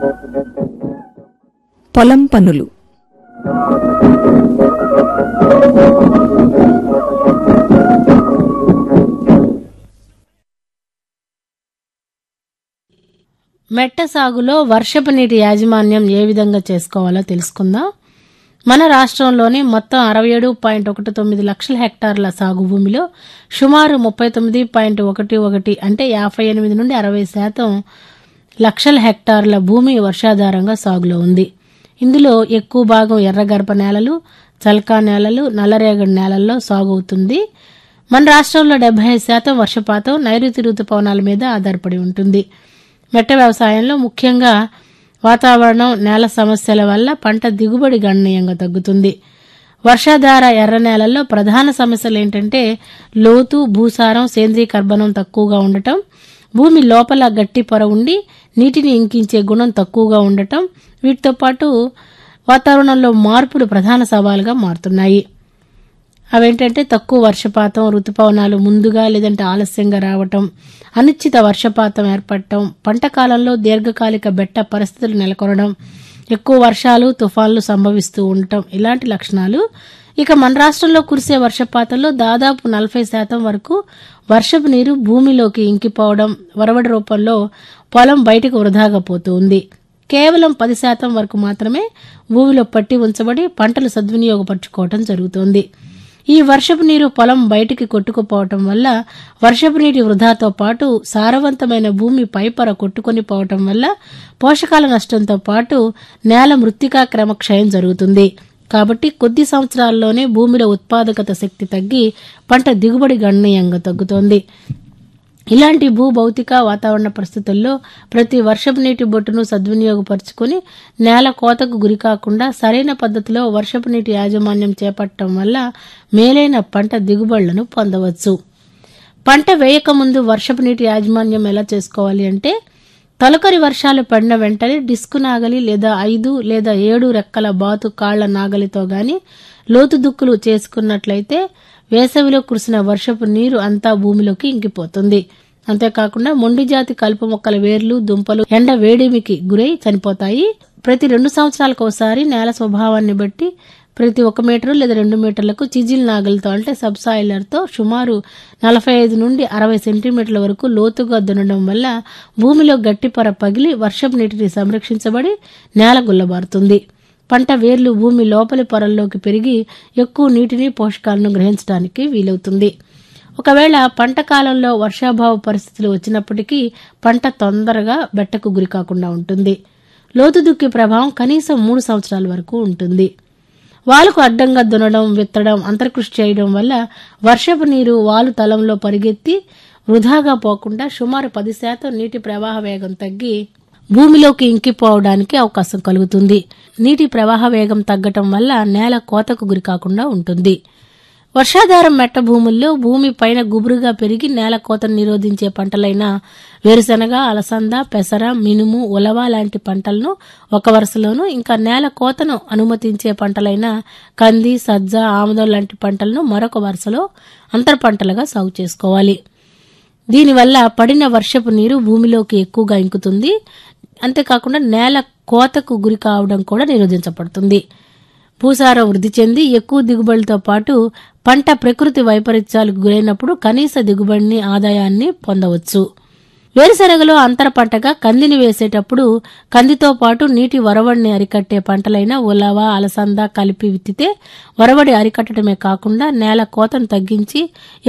పొలం పనులు మెట్ట సాగులో వర్షపు నీటి యాజమాన్యం ఏ విధంగా చేసుకోవాలో తెలుసుకుందాం మన రాష్ట్రంలోని మొత్తం అరవై ఏడు పాయింట్ ఒకటి తొమ్మిది లక్షల హెక్టార్ల సాగు భూమిలో సుమారు ముప్పై తొమ్మిది పాయింట్ ఒకటి ఒకటి అంటే యాభై ఎనిమిది నుండి అరవై శాతం లక్షల హెక్టార్ల భూమి వర్షాధారంగా సాగులో ఉంది ఇందులో ఎక్కువ భాగం ఎర్రగర్భ నేలలు చల్కా నేలలు నల్లరేగడి నేలల్లో సాగు అవుతుంది మన రాష్ట్రంలో డెబ్బై ఐదు శాతం వర్షపాతం నైరుతి ఋతుపవనాల మీద ఆధారపడి ఉంటుంది మెట్ట వ్యవసాయంలో ముఖ్యంగా వాతావరణం నేల సమస్యల వల్ల పంట దిగుబడి గణనీయంగా తగ్గుతుంది వర్షాధార ఎర్ర నేలల్లో ప్రధాన సమస్యలు ఏంటంటే లోతు భూసారం సేంద్రీయ కర్బనం తక్కువగా ఉండటం భూమి లోపల గట్టి పొర ఉండి నీటిని ఇంకించే గుణం తక్కువగా ఉండటం వీటితో పాటు వాతావరణంలో మార్పులు ప్రధాన సవాలుగా మారుతున్నాయి అవేంటంటే తక్కువ వర్షపాతం ఋతుపవనాలు ముందుగా లేదంటే ఆలస్యంగా రావటం అనిశ్చిత వర్షపాతం ఏర్పడటం పంట కాలంలో దీర్ఘకాలిక బెట్ట పరిస్థితులు నెలకొనడం ఎక్కువ వర్షాలు తుఫాన్లు సంభవిస్తూ ఉండటం ఇలాంటి లక్షణాలు ఇక మన రాష్ట్రంలో కురిసే వర్షపాతంలో దాదాపు నలభై శాతం వరకు వర్షపు నీరు భూమిలోకి ఇంకిపోవడం వరవడి రూపంలో పొలం బయటకు వృధాగా పోతూ ఉంది కేవలం పది శాతం వరకు మాత్రమే భూమిలో పట్టి ఉంచబడి పంటలు సద్వినియోగపరచుకోవటం జరుగుతోంది ఈ వర్షపు నీరు పొలం బయటికి కొట్టుకుపోవటం వల్ల వర్షపు నీటి వృధాతో పాటు సారవంతమైన భూమి పైపొర కొట్టుకొని పోవటం వల్ల పోషకాల నష్టంతో పాటు నేల మృత్తికా క్రమక్షయం జరుగుతుంది కాబట్టి కొద్ది సంవత్సరాల్లోనే భూమిలో ఉత్పాదకత శక్తి తగ్గి పంట దిగుబడి గణనీయంగా తగ్గుతోంది ఇలాంటి భూ భౌతిక వాతావరణ పరిస్థితుల్లో ప్రతి వర్షపు నీటి బొట్టును సద్వినియోగపరుచుకుని నేల కోతకు గురికాకుండా సరైన పద్ధతిలో వర్షపు నీటి యాజమాన్యం చేపట్టడం వల్ల మేలైన పంట దిగుబడులను పొందవచ్చు పంట వేయకముందు వర్షపు నీటి యాజమాన్యం ఎలా చేసుకోవాలి అంటే తొలకరి వర్షాలు పడిన వెంటనే డిస్కు నాగలి లేదా ఐదు లేదా ఏడు రెక్కల బాతు కాళ్ల నాగలితో గాని లోతు దుక్కులు చేసుకున్నట్లయితే వేసవిలో కురిసిన వర్షపు నీరు అంతా భూమిలోకి ఇంకిపోతుంది అంతేకాకుండా మొండి జాతి కలుపు మొక్కల వేర్లు దుంపలు ఎండ వేడిమికి గురై చనిపోతాయి ప్రతి రెండు సంవత్సరాలకు ఒకసారి నేల స్వభావాన్ని బట్టి ప్రతి ఒక మీటరు లేదా రెండు మీటర్లకు చిజిల్ నాగలితో అంటే సబ్సాయిలర్తో సుమారు నలభై ఐదు నుండి అరవై సెంటీమీటర్ల వరకు లోతుగా దున్నడం వల్ల భూమిలో గట్టి పొర పగిలి వర్షపు నీటిని సంరక్షించబడి నేల గుల్లబారుతుంది పంట వేర్లు భూమి లోపలి పొరల్లోకి పెరిగి ఎక్కువ నీటిని పోషకాలను గ్రహించడానికి వీలవుతుంది ఒకవేళ పంట కాలంలో వర్షాభావ పరిస్థితులు వచ్చినప్పటికీ పంట తొందరగా బెట్టకు గురి కాకుండా ఉంటుంది లోతు దుక్కి ప్రభావం కనీసం మూడు సంవత్సరాల వరకు ఉంటుంది వాలుకు అడ్డంగా దున్నడం విత్తడం అంతర్కృషి చేయడం వల్ల వర్షపు నీరు వాలు తలంలో పరిగెత్తి వృధాగా పోకుండా సుమారు పది శాతం నీటి ప్రవాహ వేగం తగ్గి భూమిలోకి ఇంకిపోవడానికి అవకాశం కలుగుతుంది నీటి ప్రవాహ వేగం తగ్గటం వల్ల నేల కోతకు గురి కాకుండా ఉంటుంది వర్షాధారం మెట్ట భూముల్లో భూమి పైన గుబురుగా పెరిగి నేల కోతను నిరోధించే పంటలైన వేరుశనగ అలసంద పెసర మినుము ఉలవ లాంటి పంటలను ఒక వరుసలోను ఇంకా నేల కోతను అనుమతించే పంటలైన కంది సజ్జ ఆముదం లాంటి పంటలను మరొక వరుసలో అంతర పంటలుగా సాగు చేసుకోవాలి దీనివల్ల పడిన వర్షపు నీరు భూమిలోకి ఎక్కువగా ఇంకుతుంది అంతేకాకుండా నేల కోతకు గురి కావడం కూడా నిరోధించబడుతుంది భూసారం వృద్ధి చెంది ఎక్కువ దిగుబడితో పాటు పంట ప్రకృతి వైపరీత్యాలకు గురైనప్పుడు కనీస దిగుబడిని ఆదాయాన్ని పొందవచ్చు వేరుశెనగలో అంతర పంటగా కందిని వేసేటప్పుడు కందితో పాటు నీటి వరవడిని అరికట్టే పంటలైన ఉలవ అలసంద కలిపి విత్తితే వరవడి అరికట్టడమే కాకుండా నేల కోతను తగ్గించి